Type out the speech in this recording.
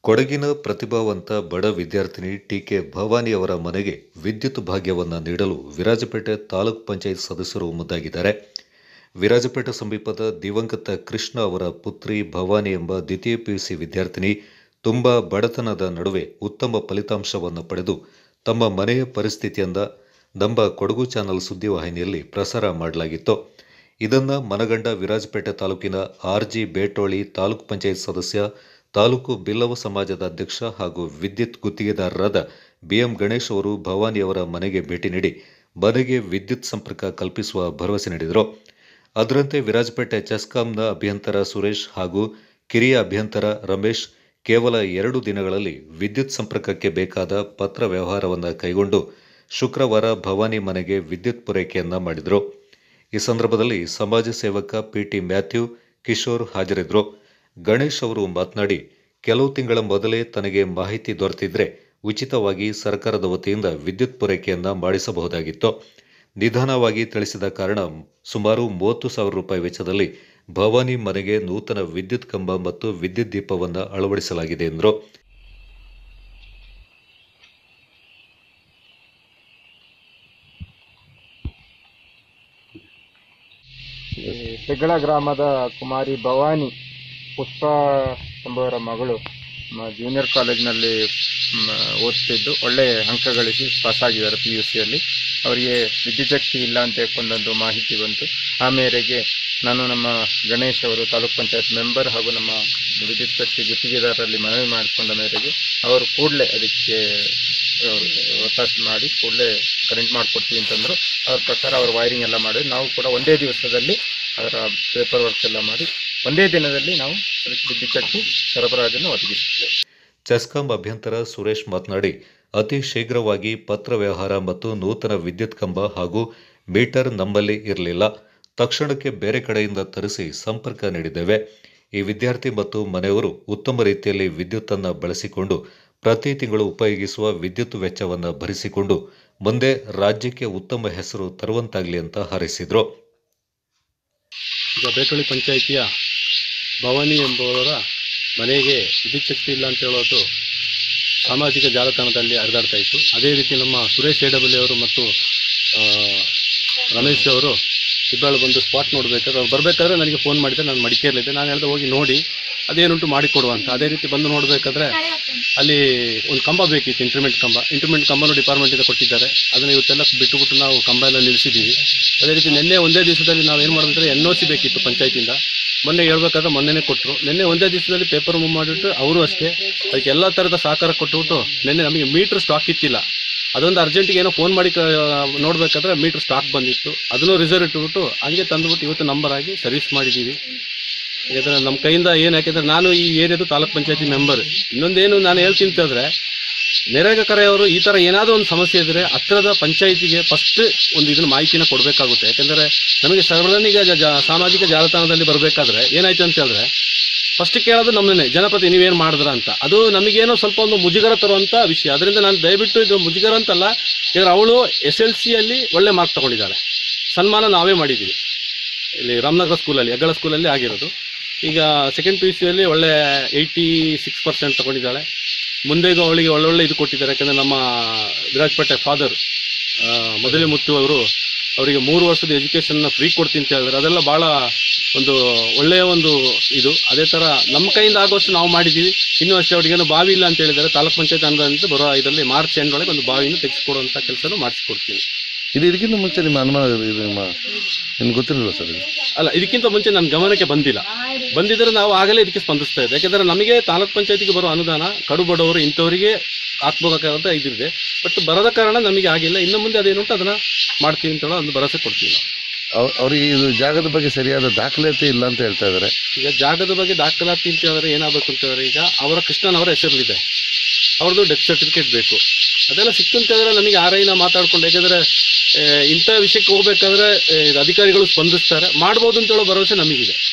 ಕೊಡಗಿನ ಪ್ರತಿಭಾವಂತ ಬಡ ವಿದ್ಯಾರ್ಥಿನಿ ಟಿಕೆ ಭವಾನಿ ಅವರ ಮನೆಗೆ ವಿದ್ಯುತ್ ಭಾಗ್ಯವನ್ನು ನೀಡಲು ವಿರಾಜಪೇಟೆ ತಾಲೂಕ್ ಪಂಚಾಯತ್ ಸದಸ್ಯರು ಮುಂದಾಗಿದ್ದಾರೆ ವಿರಾಜಪೇಟೆ ಸಮೀಪದ ದಿವಂಗತ ಕೃಷ್ಣ ಅವರ ಪುತ್ರಿ ಭವಾನಿ ಎಂಬ ದ್ವಿತೀಯ ಪಿಯುಸಿ ವಿದ್ಯಾರ್ಥಿನಿ ತುಂಬ ಬಡತನದ ನಡುವೆ ಉತ್ತಮ ಫಲಿತಾಂಶವನ್ನು ಪಡೆದು ತಮ್ಮ ಮನೆಯ ಪರಿಸ್ಥಿತಿಯಿಂದ ನಮ್ಮ ಕೊಡಗು ಚಾನಲ್ ಸುದ್ದಿವಾಹಿನಿಯಲ್ಲಿ ಪ್ರಸಾರ ಮಾಡಲಾಗಿತ್ತು ಇದನ್ನು ಮನಗಂಡ ವಿರಾಜಪೇಟೆ ತಾಲೂಕಿನ ಆರ್ ಜಿ ಬೇಟೋಳಿ ತಾಲೂಕ್ ಪಂಚಾಯತ್ ಸದಸ್ಯ ತಾಲೂಕು ಬಿಲ್ಲವ ಸಮಾಜದ ಅಧ್ಯಕ್ಷ ಹಾಗೂ ವಿದ್ಯುತ್ ಗುತ್ತಿಗೆದಾರರಾದ ಬಿಎಂ ಗಣೇಶ್ ಅವರು ಭವಾನಿ ಅವರ ಮನೆಗೆ ಭೇಟಿ ನೀಡಿ ಮನೆಗೆ ವಿದ್ಯುತ್ ಸಂಪರ್ಕ ಕಲ್ಪಿಸುವ ಭರವಸೆ ನೀಡಿದರು ಅದರಂತೆ ವಿರಾಜಪೇಟೆ ಚೆಸ್ಕಾಂನ ಅಭಿಯಂತರ ಸುರೇಶ್ ಹಾಗೂ ಕಿರಿಯ ಅಭಿಯಂತರ ರಮೇಶ್ ಕೇವಲ ಎರಡು ದಿನಗಳಲ್ಲಿ ವಿದ್ಯುತ್ ಸಂಪರ್ಕಕ್ಕೆ ಬೇಕಾದ ಪತ್ರ ವ್ಯವಹಾರವನ್ನು ಕೈಗೊಂಡು ಶುಕ್ರವಾರ ಭವಾನಿ ಮನೆಗೆ ವಿದ್ಯುತ್ ಪೂರೈಕೆಯನ್ನ ಮಾಡಿದರು ಈ ಸಂದರ್ಭದಲ್ಲಿ ಸಮಾಜ ಸೇವಕ ಪಿಟಿ ಮ್ಯಾಥ್ಯೂ ಕಿಶೋರ್ ಹಾಜರಿದ್ದರು ಗಣೇಶ್ ಅವರು ಮಾತನಾಡಿ ಕೆಲವು ತಿಂಗಳ ಮೊದಲೇ ತನಗೆ ಮಾಹಿತಿ ದೊರೆತಿದ್ರೆ ಉಚಿತವಾಗಿ ಸರ್ಕಾರದ ವತಿಯಿಂದ ವಿದ್ಯುತ್ ಪೂರೈಕೆಯನ್ನ ಮಾಡಿಸಬಹುದಾಗಿತ್ತು ನಿಧಾನವಾಗಿ ತಿಳಿಸಿದ ಕಾರಣ ಸುಮಾರು ಮೂವತ್ತು ಸಾವಿರ ರೂಪಾಯಿ ವೆಚ್ಚದಲ್ಲಿ ಭವಾನಿ ಮನೆಗೆ ನೂತನ ವಿದ್ಯುತ್ ಕಂಬ ಮತ್ತು ವಿದ್ಯುತ್ ದೀಪವನ್ನು ಅಳವಡಿಸಲಾಗಿದೆ ಎಂದರು ಈ ಹೆಗ್ಗಳ ಗ್ರಾಮದ ಕುಮಾರಿ ಭವಾನಿ ಪುಷ್ಪ ಎಂಬುವರ ಮಗಳು ಮ- ಜೂನಿಯರ್ ಕಾಲೇಜಿನಲ್ಲಿ ಮ, ಓದ್ತಿದ್ದು ಒಳ್ಳೆ ಅಂಕ ಗಳಿಸಿ ಪಾಸ್ ಆಗಿದ್ದಾರೆ ಪಿ ಯು ಸಿಯಲ್ಲಿ ಅವರಿಗೆ ವಿದ್ಯುಚ್ಛಕ್ತಿ ಇಲ್ಲ ಅಂತ ಒಂದೊಂದು ಮಾಹಿತಿ ಬಂತು ಆ ಮೇರೆಗೆ ನಾನು ನಮ್ಮ ಗಣೇಶ್ ಅವರು ತಾಲೂಕ್ ಪಂಚಾಯತ್ ಮೆಂಬರ್ ಹಾಗೂ ನಮ್ಮ ವಿದ್ಯುತ್ ಶಕ್ತಿ ಗುತ್ತಿಗೆದಾರರಲ್ಲಿ ಮನವಿ ಮಾಡಿಕೊಂಡ ಮೇರೆಗೆ ಅವರು ಕೂಡಲೇ ಅದಕ್ಕೆ ಅವ್ರು ಒತ್ತಾಸೆ ಮಾಡಿ ಕೂಡಲೇ ಕರೆಂಟ್ ಮಾಡಿಕೊಡ್ತೀವಿ ಅಂತಂದ್ರು ಅವ್ರ ಪ್ರಕಾರ ಅವ್ರ ವೈರಿಂಗ್ ಎಲ್ಲ ಮಾಡಿ ನಾವು ಕೂಡ ಒಂದೇ ದಿವಸದಲ್ಲಿ ಅದರ ಪೇಪರ್ ವರ್ಕ್ ಎಲ್ಲ ಮಾಡಿ ಒಂದೇ ದಿನದಲ್ಲಿ ನಾವು ಅದಕ್ಕೆ ವಿದ್ಯುತ್ ಶಕ್ತಿ ಸರಬರಾಜನ್ನು ಒದಗಿಸುತ್ತೇವೆ ಚೆಸ್ಕಾಂ ಅಭ್ಯಂತರ ಸುರೇಶ್ ಮಾತನಾಡಿ ಅತಿ ಶೀಘ್ರವಾಗಿ ಪತ್ರ ವ್ಯವಹಾರ ಮತ್ತು ನೂತನ ವಿದ್ಯುತ್ ಕಂಬ ಹಾಗೂ ಮೀಟರ್ ನಮ್ಮಲ್ಲಿ ಇರಲಿಲ್ಲ ತಕ್ಷಣಕ್ಕೆ ಬೇರೆ ಕಡೆಯಿಂದ ತರಿಸಿ ಸಂಪರ್ಕ ನೀಡಿದ್ದೇವೆ ಈ ವಿದ್ಯಾರ್ಥಿ ಮತ್ತು ಮನೆಯವರು ಉತ್ತಮ ರೀತಿಯಲ್ಲಿ ವಿದ್ಯುತ್ತನ್ನು ಬಳಸಿಕೊಂಡು ಪ್ರತಿ ತಿಂಗಳು ಉಪಯೋಗಿಸುವ ವಿದ್ಯುತ್ ವೆಚ್ಚವನ್ನು ಭರಿಸಿಕೊಂಡು ಮುಂದೆ ರಾಜ್ಯಕ್ಕೆ ಉತ್ತಮ ಹೆಸರು ತರುವಂತಾಗಲಿ ಅಂತ ಹಾರೈಸಿದರು ಈಗ ಬೇಟೊಳ್ಳಿ ಪಂಚಾಯಿತಿಯ ಭವಾನಿ ಎಂಬುವವರ ಮನೆಗೆ ವಿದ್ಯುತ್ ಶಕ್ತಿ ಇಲ್ಲ ಅಂತ ಹೇಳೋದು ಸಾಮಾಜಿಕ ಜಾಲತಾಣದಲ್ಲಿ ಹರಿದಾಡ್ತಾ ಇತ್ತು ಅದೇ ರೀತಿ ನಮ್ಮ ಸುರೇಶ್ ಎ ಡಬ್ಲ್ಯೂ ಅವರು ಮತ್ತು ಆ, ರಮೇಶ್ ಅವರು ಇಬ್ಬರು ಬಂದು ಸ್ಪಾಟ್ ನೋಡಬೇಕಾದ್ರೆ ಅವ್ರು ಬರಬೇಕಾದ್ರೆ ನನಗೆ ಫೋನ್ ಮಾಡಿದ್ರೆ ನಾನು ಮಡಿಕೇರಿಲಿದ್ದೆ ನಾನು ಹೇಳ್ದೆ ಹೋಗಿ ನೋಡಿ ಅದೇನುಂಟು ಮಾಡಿಕೊಡುವ ಅಂತ ಅದೇ ರೀತಿ ಬಂದು ನೋಡಬೇಕಾದ್ರೆ ಅಲ್ಲಿ ಒಂದು ಕಂಬ ಬೇಕಿತ್ತು ಇಂಟರ್ಮೆಂಟ್ ಕಂಬ ಇಂಟರ್ಮೆಂಟ್ ಕಂಬನೂ ಡಿಪಾರ್ಟ್ಮೆಂಟಿಂದ ಕೊಟ್ಟಿದ್ದಾರೆ ಅದನ್ನು ಇವತ್ತೆಲ್ಲ ಬಿಟ್ಟುಬಿಟ್ಟು ನಾವು ಕಂಬ ಎಲ್ಲ ನಿಲ್ಲಿಸಿದ್ದೀವಿ ಅದೇ ರೀತಿ ನಿನ್ನೆ ಒಂದೇ ದಿವಸದಲ್ಲಿ ನಾವು ಏನು ಮಾಡಿದ್ರೆ ಎನ್ ಒ ಸಿ ಬೇಕಿತ್ತು ಪಂಚಾಯತಿಂದ ಮೊನ್ನೆ ಹೇಳ್ಬೇಕಾದ್ರೆ ಮೊನ್ನೆನೇ ಕೊಟ್ಟರು ನಿನ್ನೆ ಒಂದೇ ದಿವಸದಲ್ಲಿ ಪೇಪರ್ ಮೂವ್ ಮಾಡಿಬಿಟ್ಟು ಅವರು ಅಷ್ಟೇ ಅದಕ್ಕೆ ಎಲ್ಲ ಥರದ ಸಹಕಾರ ಕೊಟ್ಟುಬಿಟ್ಟು ನಿನ್ನೆ ನಮಗೆ ಮೀಟ್ರ್ ಸ್ಟಾಕ್ ಇತ್ತಿಲ್ಲ ಅದೊಂದು ಅರ್ಜೆಂಟಿಗೆ ಏನೋ ಫೋನ್ ಮಾಡಿ ಕ ನೋಡಬೇಕಾದ್ರೆ ಮೀಟ್ರ್ ಸ್ಟಾಕ್ ಬಂದಿತ್ತು ಅದನ್ನು ರಿಸರ್ವ್ ಇಟ್ಟುಬಿಟ್ಟು ಹಂಗೆ ತಂದುಬಿಟ್ಟು ಇವತ್ತು ನಂಬರ್ ಆಗಿ ಸರ್ವಿಸ್ ಮಾಡಿದ್ದೀವಿ ಯಾಕಂದ್ರೆ ನಮ್ಮ ಕೈಯಿಂದ ಏನು ಯಾಕೆಂದ್ರೆ ನಾನು ಈ ಏರಿಯಾದು ತಾಲೂಕ್ ಪಂಚಾಯತಿ ಮೆಂಬರ್ ಇನ್ನೊಂದೇನು ನಾನು ಹೇಳ್ತೀನಿ ಅಂತಂದ್ರೆ ನರೇಗಾ ಕರೆಯವರು ಈ ಥರ ಏನಾದರೂ ಒಂದು ಸಮಸ್ಯೆ ಇದ್ದರೆ ಹತ್ತಿರದ ಪಂಚಾಯಿತಿಗೆ ಫಸ್ಟ್ ಒಂದು ಇದನ್ನ ಮಾಹಿತಿನ ಕೊಡಬೇಕಾಗುತ್ತೆ ಯಾಕಂದರೆ ನಮಗೆ ಸಾರ್ವಜನಿಕ ಜ- ಜ- ಸಾಮಾಜಿಕ ಜಾಲತಾಣದಲ್ಲಿ ಬರಬೇಕಾದ್ರೆ ಏನಾಯ್ತು ಅಂತ ಹೇಳಿದ್ರೆ ಫಸ್ಟ್ ಕೇಳೋದು ನಮ್ಮನ್ನೇ ಜನಪ್ರತಿ ನೀವೇನು ಮಾಡಿದ್ರ ಅಂತ ಅದು ನಮಗೇನೋ ಸ್ವಲ್ಪ ಒಂದು ಮುಜುಗರ ತರುವಂಥ ವಿಷಯ ಅದರಿಂದ ನಾನು ದಯವಿಟ್ಟು ಇದು ಮುಜುಗರ ಅಂತಲ್ಲ ಯಾಕಂದ್ರೆ ಅವಳು ಎಸ್ ಎಲ್ ಸಿಯಲ್ಲಿ ಒಳ್ಳೆ ಮಾರ್ಕ್ ತಗೊಂಡಿದ್ದಾಳೆ ಸನ್ಮಾನ ನಾವೇ ಮಾಡಿದ್ದೀವಿ ಇಲ್ಲಿ ರಾಮನಗರ ಸ್ಕೂಲಲ್ಲಿ ಹೆಗ್ಗಳ ಸ್ಕೂಲಲ್ಲಿ ಆಗಿರೋದು ಈಗ ಸೆಕೆಂಡ್ ಪಿ ಯು ಸಿಯಲ್ಲಿ ಒಳ್ಳೆ ಏಯ್ಟಿ ಸಿಕ್ಸ್ ಪರ್ಸೆಂಟ್ ತಗೊಂಡಿದ್ದಾಳೆ ಮುಂದೆ ಈಗ ಅವಳಿಗೆ ಒಳ್ಳೊಳ್ಳೆ ಇದು ಕೊಟ್ಟಿದ್ದಾರೆ ಯಾಕಂದರೆ ನಮ್ಮ ವಿರಾಜಪೇಟೆ ಫಾದರ್ ಮೊದಲೇ ಮುತ್ತು ಅವರು ಅವರಿಗೆ ಮೂರು ವರ್ಷದ ಎಜುಕೇಷನ್ನ ಫ್ರೀ ಕೊಡ್ತೀನಿ ಅಂತ ಹೇಳಿದ್ರೆ ಅದೆಲ್ಲ ಭಾಳ ಒಂದು ಒಳ್ಳೆಯ ಒಂದು ಇದು ಅದೇ ಥರ ನಮ್ಮ ಕೈಯಿಂದ ಆಗೋಷ್ಟು ನಾವು ಮಾಡಿದ್ದೀವಿ ಇನ್ನೂ ಅಷ್ಟೇ ಅವ್ರಿಗೇನು ಬಾವಿ ಇಲ್ಲ ಅಂತ ಹೇಳಿದ್ದಾರೆ ತಾಲೂಕ್ ಪಂಚಾಯತ್ ಅನುದಾನದಿಂದ ಬರೋ ಇದರಲ್ಲಿ ಮಾರ್ಚ್ ಎಂಡ್ ಒಳಗೆ ಒಂದು ಬಾವಿನ ತೆಗೆಸ್ಕೊಡುವಂಥ ಕೆಲಸನೂ ಮಾಡಿಸ್ಕೊಡ್ತೀನಿ ಇದು ಇದಕ್ಕಿಂತ ಮುಂಚೆ ನಿಮ್ಮ ಅನುಮಾನ ಇದು ನಿಮ್ಮ ನಿಮ್ಗೆ ಗೊತ್ತಿರಲಿಲ್ಲ ಸರ್ ಇದು ಅಲ್ಲ ಇದಕ್ಕಿಂತ ಮುಂಚೆ ನನ್ನ ಗಮನಕ್ಕೆ ಬಂದಿಲ್ಲ ಬಂದಿದ್ರೆ ನಾವು ಆಗಲೇ ಇದಕ್ಕೆ ಸ್ಪಂದಿಸ್ತಾ ಇದ್ದೆ ಯಾಕೆಂದ್ರೆ ನಮಗೆ ತಾಲೂಕ್ ಪಂಚಾಯತಿಗೆ ಬರೋ ಅನುದಾನ ಕಡು ಬಡವರು ಇಂಥವರಿಗೆ ಹಾಕ್ಬೇಕಾದಂತ ಇದಿದೆ ಬಟ್ ಬರದ ಕಾರಣ ನಮಗೆ ಆಗಿಲ್ಲ ಇನ್ನು ಮುಂದೆ ಅದೇನು ಉಂಟು ಅದನ್ನ ಮಾಡ್ತೀವಿ ಅಂತ ಹೇಳೋ ಒಂದು ಭರವಸೆ ಕೊಡ್ತೀವಿ ನಾವು ಅವ್- ಅವ್ರಿಗೆ ಇದು ಜಾಗದ ಬಗ್ಗೆ ಸರಿಯಾದ ದಾಖಲಾತಿ ಇಲ್ಲ ಅಂತ ಹೇಳ್ತಾ ಇದ್ದಾರೆ ಈಗ ಜಾಗದ ಬಗ್ಗೆ ದಾಖಲಾತಿ ಅಂತ ಹೇಳಿದ್ರೆ ಏನಾಗಬೇಕು ಅಂತ ಹೇಳಿದ್ರೆ ಈಗ ಅವರ ಕೃಷ್ಣನ್ ಅವರ ಹೆಸರಲ್ಲಿದೆ ಅವ್ರದ್ದು ಡೆತ್ ಸರ್ಟಿಫಿಕೇಟ್ ಬೇಕು ಅದೆಲ್ಲ ಸಿಕ್ತು ಅಂತ ಹೇಳಿದ್ರೆ ನಮಗೆ ಆರ್ ಐನ ಮಾತಾಡ್ಕೊಂಡು ಯಾಕಂದ್ರೆ ಆ, ಇಂಥ ವಿಷಯಕ್ಕೆ ಹೋಗ್ಬೇಕಾದ್ರೆ ಆ, ಇದು ಅಧಿಕಾರಿಗಳು ಸ್ಪಂದಿಸ್ತಾರೆ ಮಾಡ್ಬೋದು ಅಂತ ಹೇಳೋ ಭರವಸೆ ನಮಗಿದೆ